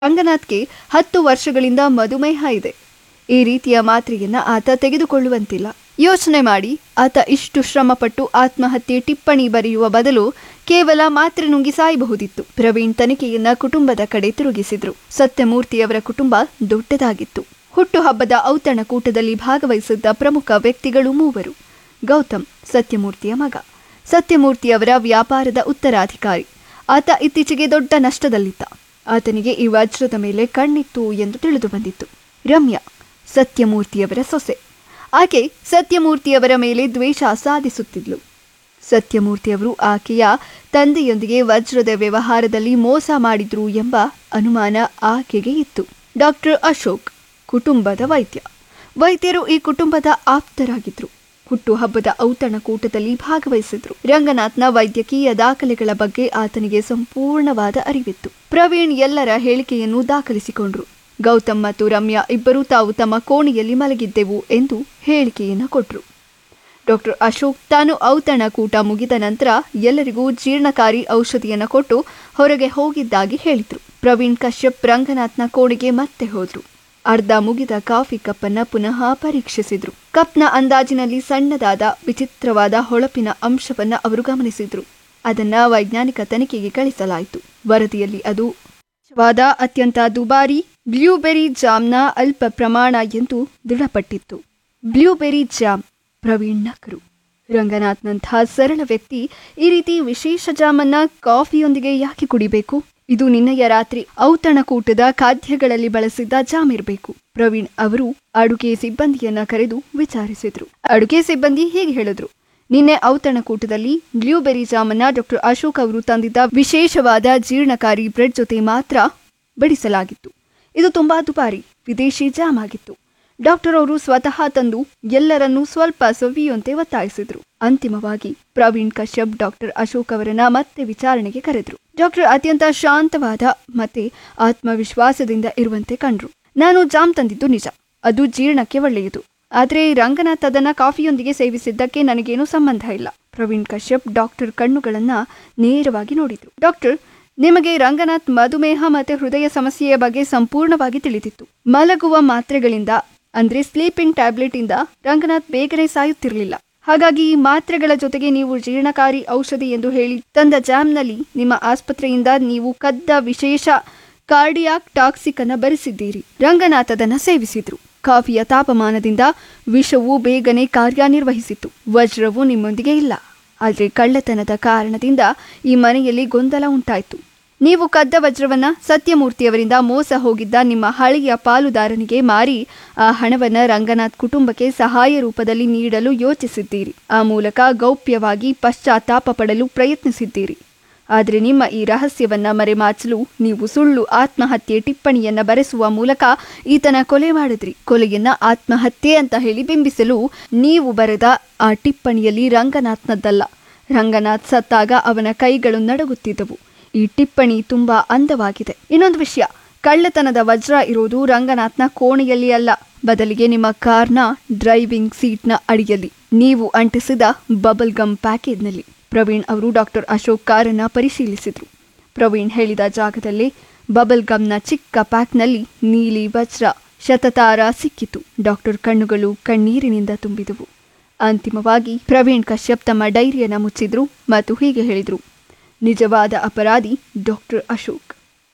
ರಂಗನಾಥ್ಗೆ ಹತ್ತು ವರ್ಷಗಳಿಂದ ಮಧುಮೇಹ ಇದೆ ಈ ರೀತಿಯ ಮಾತ್ರೆಯನ್ನ ಆತ ತೆಗೆದುಕೊಳ್ಳುವಂತಿಲ್ಲ ಯೋಚನೆ ಮಾಡಿ ಆತ ಇಷ್ಟು ಶ್ರಮಪಟ್ಟು ಆತ್ಮಹತ್ಯೆ ಟಿಪ್ಪಣಿ ಬರೆಯುವ ಬದಲು ಕೇವಲ ಮಾತ್ರೆ ನುಂಗಿ ಸಾಯಬಹುದಿತ್ತು ಪ್ರವೀಣ್ ತನಿಖೆಯನ್ನ ಕುಟುಂಬದ ಕಡೆ ತಿರುಗಿಸಿದ್ರು ಸತ್ಯಮೂರ್ತಿಯವರ ಕುಟುಂಬ ದೊಡ್ಡದಾಗಿತ್ತು ಹುಟ್ಟುಹಬ್ಬದ ಔತಣಕೂಟದಲ್ಲಿ ಭಾಗವಹಿಸಿದ್ದ ಪ್ರಮುಖ ವ್ಯಕ್ತಿಗಳು ಮೂವರು ಗೌತಮ್ ಸತ್ಯಮೂರ್ತಿಯ ಮಗ ಸತ್ಯಮೂರ್ತಿಯವರ ವ್ಯಾಪಾರದ ಉತ್ತರಾಧಿಕಾರಿ ಆತ ಇತ್ತೀಚೆಗೆ ದೊಡ್ಡ ನಷ್ಟದಲ್ಲಿದ್ದ ಆತನಿಗೆ ಈ ವಜ್ರದ ಮೇಲೆ ಕಣ್ಣಿತ್ತು ಎಂದು ತಿಳಿದು ಬಂದಿತ್ತು ರಮ್ಯಾ ಸತ್ಯಮೂರ್ತಿಯವರ ಸೊಸೆ ಆಕೆ ಸತ್ಯಮೂರ್ತಿಯವರ ಮೇಲೆ ದ್ವೇಷ ಸಾಧಿಸುತ್ತಿದ್ಲು ಸತ್ಯಮೂರ್ತಿಯವರು ಆಕೆಯ ತಂದೆಯೊಂದಿಗೆ ವಜ್ರದ ವ್ಯವಹಾರದಲ್ಲಿ ಮೋಸ ಮಾಡಿದ್ರು ಎಂಬ ಅನುಮಾನ ಆಕೆಗೆ ಇತ್ತು ಡಾಕ್ಟರ್ ಅಶೋಕ್ ಕುಟುಂಬದ ವೈದ್ಯ ವೈದ್ಯರು ಈ ಕುಟುಂಬದ ಆಪ್ತರಾಗಿದ್ರು ಹುಟ್ಟುಹಬ್ಬದ ಔತಣಕೂಟದಲ್ಲಿ ಭಾಗವಹಿಸಿದ್ರು ರಂಗನಾಥ್ನ ವೈದ್ಯಕೀಯ ದಾಖಲೆಗಳ ಬಗ್ಗೆ ಆತನಿಗೆ ಸಂಪೂರ್ಣವಾದ ಅರಿವಿತ್ತು ಪ್ರವೀಣ್ ಎಲ್ಲರ ಹೇಳಿಕೆಯನ್ನು ದಾಖಲಿಸಿಕೊಂಡ್ರು ಗೌತಮ್ ಮತ್ತು ರಮ್ಯಾ ಇಬ್ಬರೂ ತಾವು ತಮ್ಮ ಕೋಣೆಯಲ್ಲಿ ಮಲಗಿದ್ದೆವು ಎಂದು ಹೇಳಿಕೆಯನ್ನು ಕೊಟ್ರು ಡಾಕ್ಟರ್ ಅಶೋಕ್ ತಾನು ಔತಣಕೂಟ ಮುಗಿದ ನಂತರ ಎಲ್ಲರಿಗೂ ಜೀರ್ಣಕಾರಿ ಔಷಧಿಯನ್ನು ಕೊಟ್ಟು ಹೊರಗೆ ಹೋಗಿದ್ದಾಗಿ ಹೇಳಿದ್ರು ಪ್ರವೀಣ್ ಕಶ್ಯಪ್ ರಂಗನಾಥ್ನ ಕೋಣೆಗೆ ಮತ್ತೆ ಹೋದ್ರು ಅರ್ಧ ಮುಗಿದ ಕಾಫಿ ಕಪ್ಪನ್ನ ಪುನಃ ಪರೀಕ್ಷಿಸಿದ್ರು ಕಪ್ನ ಅಂದಾಜಿನಲ್ಲಿ ಸಣ್ಣದಾದ ವಿಚಿತ್ರವಾದ ಹೊಳಪಿನ ಅಂಶವನ್ನ ಅವರು ಗಮನಿಸಿದ್ರು ಅದನ್ನ ವೈಜ್ಞಾನಿಕ ತನಿಖೆಗೆ ಕಳಿಸಲಾಯಿತು ವರದಿಯಲ್ಲಿ ಅದು ವಾದ ಅತ್ಯಂತ ದುಬಾರಿ ಬ್ಲೂಬೆರಿ ಜಾಮ್ನ ಅಲ್ಪ ಪ್ರಮಾಣ ಎಂದು ದೃಢಪಟ್ಟಿತ್ತು ಬ್ಲೂಬೆರಿ ಜಾಮ್ ಪ್ರವೀಣ್ ನಕರು ರಂಗನಾಥ್ನಂತಹ ಸರಳ ವ್ಯಕ್ತಿ ಈ ರೀತಿ ವಿಶೇಷ ಜಾಮನ್ನ ಕಾಫಿಯೊಂದಿಗೆ ಯಾಕೆ ಕುಡಿಬೇಕು ಇದು ನಿನ್ನೆಯ ರಾತ್ರಿ ಔತಣಕೂಟದ ಖಾದ್ಯಗಳಲ್ಲಿ ಬಳಸಿದ್ದ ಜಾಮ್ ಇರಬೇಕು ಪ್ರವೀಣ್ ಅವರು ಅಡುಗೆ ಸಿಬ್ಬಂದಿಯನ್ನ ಕರೆದು ವಿಚಾರಿಸಿದ್ರು ಅಡುಗೆ ಸಿಬ್ಬಂದಿ ಹೀಗೆ ಹೇಳಿದ್ರು ನಿನ್ನೆ ಔತಣಕೂಟದಲ್ಲಿ ಬ್ಲೂಬೆರಿ ಜಾಮನ್ನ ಡಾಕ್ಟರ್ ಅಶೋಕ್ ಅವರು ತಂದಿದ್ದ ವಿಶೇಷವಾದ ಜೀರ್ಣಕಾರಿ ಬ್ರೆಡ್ ಜೊತೆ ಮಾತ್ರ ಬಡಿಸಲಾಗಿತ್ತು ಇದು ತುಂಬಾ ದುಬಾರಿ ವಿದೇಶಿ ಜಾಮ್ ಆಗಿತ್ತು ಡಾಕ್ಟರ್ ಅವರು ಸ್ವತಃ ತಂದು ಎಲ್ಲರನ್ನೂ ಸ್ವಲ್ಪ ಸವಿಯುವಂತೆ ಒತ್ತಾಯಿಸಿದ್ರು ಅಂತಿಮವಾಗಿ ಪ್ರವೀಣ್ ಕಶ್ಯಪ್ ಡಾಕ್ಟರ್ ಅಶೋಕ್ ಅವರನ್ನ ಮತ್ತೆ ವಿಚಾರಣೆಗೆ ಕರೆದ್ರು ಡಾಕ್ಟರ್ ಅತ್ಯಂತ ಶಾಂತವಾದ ಮತ್ತೆ ಆತ್ಮವಿಶ್ವಾಸದಿಂದ ಇರುವಂತೆ ಕಂಡ್ರು ನಾನು ಜಾಮ್ ತಂದಿದ್ದು ನಿಜ ಅದು ಜೀರ್ಣಕ್ಕೆ ಒಳ್ಳೆಯದು ಆದ್ರೆ ರಂಗನಾಥ್ ಅದನ್ನ ಕಾಫಿಯೊಂದಿಗೆ ಸೇವಿಸಿದ್ದಕ್ಕೆ ನನಗೇನೂ ಸಂಬಂಧ ಇಲ್ಲ ಪ್ರವೀಣ್ ಕಶ್ಯಪ್ ಡಾಕ್ಟರ್ ಕಣ್ಣುಗಳನ್ನ ನೇರವಾಗಿ ನೋಡಿದ್ರು ಡಾಕ್ಟರ್ ನಿಮಗೆ ರಂಗನಾಥ್ ಮಧುಮೇಹ ಮತ್ತೆ ಹೃದಯ ಸಮಸ್ಯೆಯ ಬಗ್ಗೆ ಸಂಪೂರ್ಣವಾಗಿ ತಿಳಿದಿತ್ತು ಮಲಗುವ ಮಾತ್ರೆಗಳಿಂದ ಅಂದ್ರೆ ಸ್ಲೀಪಿಂಗ್ ಟ್ಯಾಬ್ಲೆಟ್ ಇಂದ ರಂಗನಾಥ್ ಬೇಗನೆ ಸಾಯುತ್ತಿರಲಿಲ್ಲ ಹಾಗಾಗಿ ಈ ಮಾತ್ರೆಗಳ ಜೊತೆಗೆ ನೀವು ಜೀರ್ಣಕಾರಿ ಔಷಧಿ ಎಂದು ಹೇಳಿ ತಂದ ಜಾಮ್ನಲ್ಲಿ ನಿಮ್ಮ ಆಸ್ಪತ್ರೆಯಿಂದ ನೀವು ಕದ್ದ ವಿಶೇಷ ಕಾರ್ಡಿಯಾಕ್ ಟಾಕ್ಸಿಕ್ ಅನ್ನ ಬರೆಸಿದ್ದೀರಿ ರಂಗನಾಥ್ ಅದನ್ನ ಸೇವಿಸಿದ್ರು ಕಾಫಿಯ ತಾಪಮಾನದಿಂದ ವಿಷವು ಬೇಗನೆ ಕಾರ್ಯನಿರ್ವಹಿಸಿತ್ತು ವಜ್ರವು ನಿಮ್ಮೊಂದಿಗೆ ಇಲ್ಲ ಆದರೆ ಕಳ್ಳತನದ ಕಾರಣದಿಂದ ಈ ಮನೆಯಲ್ಲಿ ಗೊಂದಲ ಉಂಟಾಯಿತು ನೀವು ಕದ್ದ ವಜ್ರವನ್ನ ಸತ್ಯಮೂರ್ತಿಯವರಿಂದ ಮೋಸ ಹೋಗಿದ್ದ ನಿಮ್ಮ ಹಳೆಯ ಪಾಲುದಾರನಿಗೆ ಮಾರಿ ಆ ಹಣವನ್ನ ರಂಗನಾಥ್ ಕುಟುಂಬಕ್ಕೆ ಸಹಾಯ ರೂಪದಲ್ಲಿ ನೀಡಲು ಯೋಚಿಸಿದ್ದೀರಿ ಆ ಮೂಲಕ ಗೌಪ್ಯವಾಗಿ ಪಶ್ಚಾತ್ತಾಪ ಪಡಲು ಪ್ರಯತ್ನಿಸಿದ್ದೀರಿ ಆದರೆ ನಿಮ್ಮ ಈ ರಹಸ್ಯವನ್ನ ಮರೆಮಾಚಲು ನೀವು ಸುಳ್ಳು ಆತ್ಮಹತ್ಯೆ ಟಿಪ್ಪಣಿಯನ್ನ ಬರೆಸುವ ಮೂಲಕ ಈತನ ಕೊಲೆ ಮಾಡಿದ್ರಿ ಕೊಲೆಯನ್ನ ಆತ್ಮಹತ್ಯೆ ಅಂತ ಹೇಳಿ ಬಿಂಬಿಸಲು ನೀವು ಬರೆದ ಆ ಟಿಪ್ಪಣಿಯಲ್ಲಿ ರಂಗನಾಥ್ನದ್ದಲ್ಲ ರಂಗನಾಥ್ ಸತ್ತಾಗ ಅವನ ಕೈಗಳು ನಡುಗುತ್ತಿದ್ದವು ಈ ಟಿಪ್ಪಣಿ ತುಂಬಾ ಅಂದವಾಗಿದೆ ಇನ್ನೊಂದು ವಿಷಯ ಕಳ್ಳತನದ ವಜ್ರ ಇರೋದು ರಂಗನಾಥ್ನ ಕೋಣೆಯಲ್ಲಿ ಅಲ್ಲ ಬದಲಿಗೆ ನಿಮ್ಮ ಕಾರ್ನ ಡ್ರೈವಿಂಗ್ ಸೀಟ್ನ ಅಡಿಯಲ್ಲಿ ನೀವು ಅಂಟಿಸಿದ ಬಬಲ್ ಗಮ್ ಪ್ಯಾಕೇಜ್ನಲ್ಲಿ ಪ್ರವೀಣ್ ಅವರು ಡಾಕ್ಟರ್ ಅಶೋಕ್ ಕಾರನ್ನ ಪರಿಶೀಲಿಸಿದ್ರು ಪ್ರವೀಣ್ ಹೇಳಿದ ಜಾಗದಲ್ಲಿ ಬಬಲ್ ಗಮ್ನ ಚಿಕ್ಕ ಪ್ಯಾಕ್ನಲ್ಲಿ ನೀಲಿ ವಜ್ರ ಶತತಾರ ಸಿಕ್ಕಿತು ಡಾಕ್ಟರ್ ಕಣ್ಣುಗಳು ಕಣ್ಣೀರಿನಿಂದ ತುಂಬಿದವು ಅಂತಿಮವಾಗಿ ಪ್ರವೀಣ್ ಕಶ್ಯಪ್ ತಮ್ಮ ಡೈರಿಯನ್ನ ಮುಚ್ಚಿದ್ರು ಮತ್ತು ಹೀಗೆ ಹೇಳಿದ್ರು ನಿಜವಾದ ಅಪರಾಧಿ ಡಾಕ್ಟರ್ ಅಶೋಕ್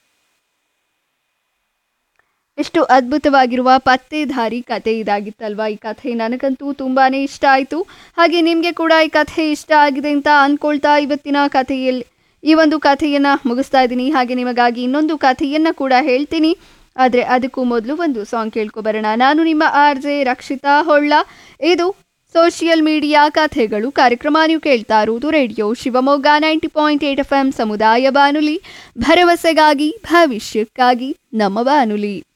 ಎಷ್ಟು ಅದ್ಭುತವಾಗಿರುವ ಪತ್ತೇದಾರಿ ಕಥೆ ಇದಾಗಿತ್ತಲ್ವಾ ಈ ಕಥೆ ನನಗಂತೂ ತುಂಬಾನೇ ಇಷ್ಟ ಆಯಿತು ಹಾಗೆ ನಿಮಗೆ ಕೂಡ ಈ ಕಥೆ ಇಷ್ಟ ಆಗಿದೆ ಅಂತ ಅಂದ್ಕೊಳ್ತಾ ಇವತ್ತಿನ ಕಥೆಯಲ್ಲಿ ಈ ಒಂದು ಕಥೆಯನ್ನು ಮುಗಿಸ್ತಾ ಇದ್ದೀನಿ ಹಾಗೆ ನಿಮಗಾಗಿ ಇನ್ನೊಂದು ಕಥೆಯನ್ನು ಕೂಡ ಹೇಳ್ತೀನಿ ಆದರೆ ಅದಕ್ಕೂ ಮೊದಲು ಒಂದು ಸಾಂಗ್ ಕೇಳ್ಕೊಬರೋಣ ನಾನು ನಿಮ್ಮ ಆರ್ ಜೆ ರಕ್ಷಿತಾ ಹೊಳ್ಳ ಇದು ಸೋಷಿಯಲ್ ಮೀಡಿಯಾ ಕಥೆಗಳು ಕಾರ್ಯಕ್ರಮ ನೀವು ಕೇಳ್ತಾ ಇರುವುದು radio Shivamogga ninety point eight F M ಸಮುದಾಯ ಬಾನುಲಿ ಭರವಸೆಗಾಗಿ ಭವಿಷ್ಯಕ್ಕಾಗಿ ನಮ್ಮ ಬಾನುಲಿ